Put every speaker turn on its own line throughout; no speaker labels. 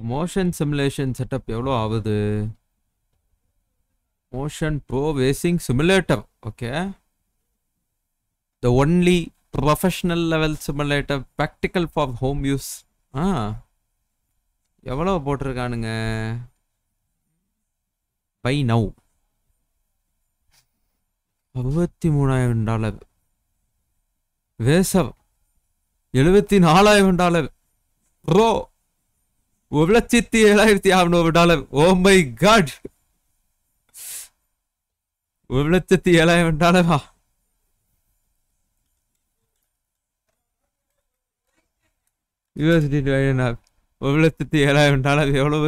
Motion simulation setup எவ்வளோ ஆகுது motion pro வேசிங் simulator okay the only professional level simulator practical for home use ஆ எவ்வளோ போட்டிருக்கானுங்க பை நவ் அறுபத்தி மூணாயிரம் டாலர் வேசவ் எழுபத்தி நாலாயிரம் டாலர் ப்ரோ ஒரு லட்சத்தி ஏழாயிரத்தி அறுநூறு டாலர் ஓ மை காட் ஒரு லட்சத்தி ஏழாயிரம் டாலரா யூஎஸ்டி ஒரு லட்சத்தி ஏழாயிரம் டாலர் எவ்வளவு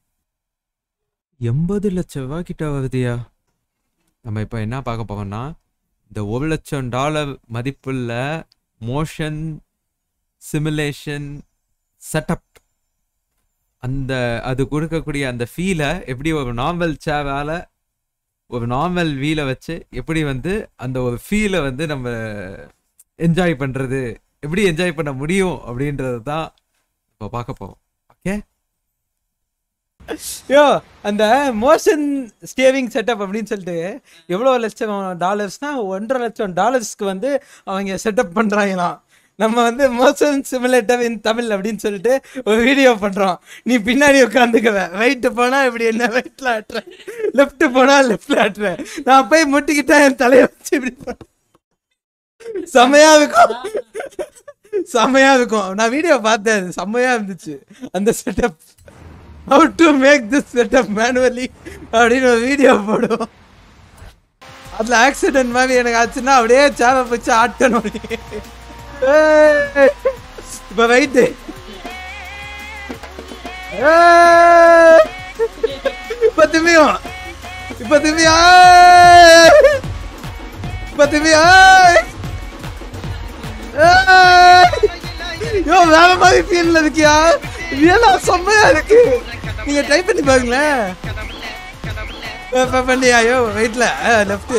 எண்பது லட்சம் ரூபாய் கிட்ட வருதுயா நம்ம இப்போ என்ன பார்க்க போறோம்னா இந்த ஒரு லட்சம் டாலர் மதிப்புள்ள மோஷன் சிமுலேஷன் செட்டப் அந்த அது கொடுக்கக்கூடிய அந்த ஃபீலை எப்படி ஒரு நார்மல் சேவால் ஒரு நார்மல் வீலை வச்சு எப்படி வந்து அந்த ஒரு ஃபீலை வந்து நம்ம என்ஜாய் பண்ணுறது எப்படி என்ஜாய் பண்ண முடியும் அப்படின்றது தான் இப்போ பார்க்க போகிறோம் ஓகே
யோ அந்த மோஷன் ஸ்டேவிங் செட்டப் அப்படின்னு சொல்லிட்டு எவ்வளோ லட்சம் டாலர்ஸ்னா ஒன்றரை லட்சம் டாலர்ஸ்க்கு வந்து அவங்க செட்டப் பண்ணுறாங்களாம் நம்ம வந்து மோஷன் சிமுலேட்டர் இன் தமிழ் அப்படின்னு சொல்லிட்டு ஒரு வீடியோ பண்ணுறோம் நீ பின்னாடி உட்காந்துக்குவ ரைட்டு போனால் இப்படி என்ன ரைட்டில் ஆட்டுறேன் லெஃப்ட் போனால் லெஃப்டில் ஆட்டுறேன் நான் போய் முட்டிக்கிட்டா என் தலையை வச்சு இப்படி பண்ண செம்மையா இருக்கும் செம்மையா இருக்கும் நான் வீடியோ பார்த்தேன் அது செம்மையா இருந்துச்சு அந்த setup how to make this setup manually அப்படின்னு ஒரு வீடியோ போடுவோம் அதில் ஆக்சிடென்ட் மாதிரி எனக்கு ஆச்சுன்னா அப்படியே சேவை வச்சு ஆட்டணும் ஏய், இப்ப வெயிட்டு இப்ப திரும்பியும் இப்ப திரும்பியா இப்ப திரும்பியா யோ வேற மாதிரி ஃபீல்ல இருக்கியா ரியலா செம்மையா இருக்கு நீங்க ட்ரை பண்ணி பாருங்களேன் இப்ப பண்ணியா யோ வெயிட்ல லெஃப்ட்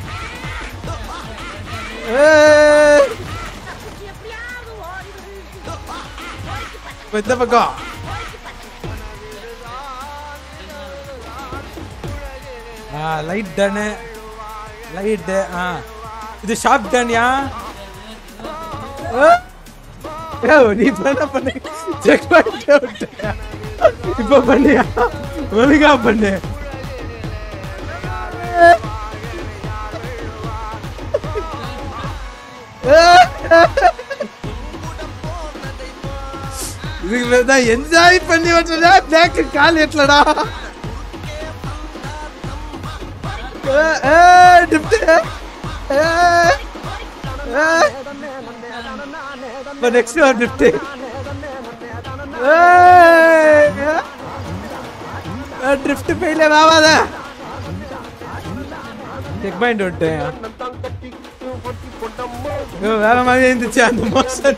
இப்ப இந்த பக்கம் ஆ லைட் டன்னு லைட்டு ஆ இது ஷார்ப் டன்யா ஏ நீ பண்ண பண்ணு செக் பண்ணிட்டு விட்டேன். இப்ப பண்ணியா ஒழுங்கா பண்ணு இதுக்கு பேர் தான் என்ஜாய் பண்ணி வச்சதா பேக்கு கால் எட்டலடா இப்போ நெக்ஸ்ட் ஒரு ட்ரிஃப்ட் ட்ரிஃப்ட் ஃபெயிலே ஆகாத செக் பாயிண்ட் விட்டேன் ஐயோ, வேற மாதிரி இருந்துச்சு அந்த மோஷன்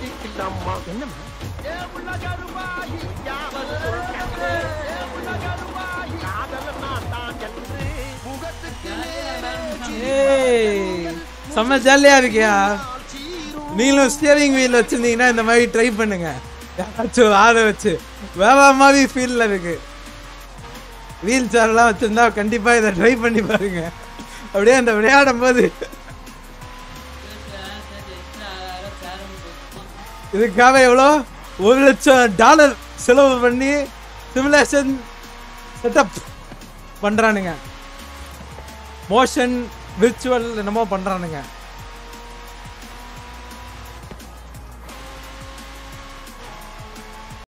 ஏய், செம்ம ஜாலியா இருக்கியா நீங்களும் ஸ்டியரிங் வீல் வச்சிருந்தீங்கன்னா இந்த மாதிரி ட்ரை பண்ணுங்க யாராச்சும் ஆள வச்சு வேற மாதிரி ஃபீல்ல இருக்கு வீல் சேர்லாம் வச்சிருந்தா கண்டிப்பா இதை ட்ரை பண்ணி பாருங்க அப்படியே அந்த விளையாடும் போது இதுக்காக எவ்வளோ ஒரு லட்சம் டாலர் செலவு பண்ணி சிமுலேஷன் செட்டப் பண்றானுங்க மோஷன் விர்ச்சுவல் என்னமோ பண்றானுங்க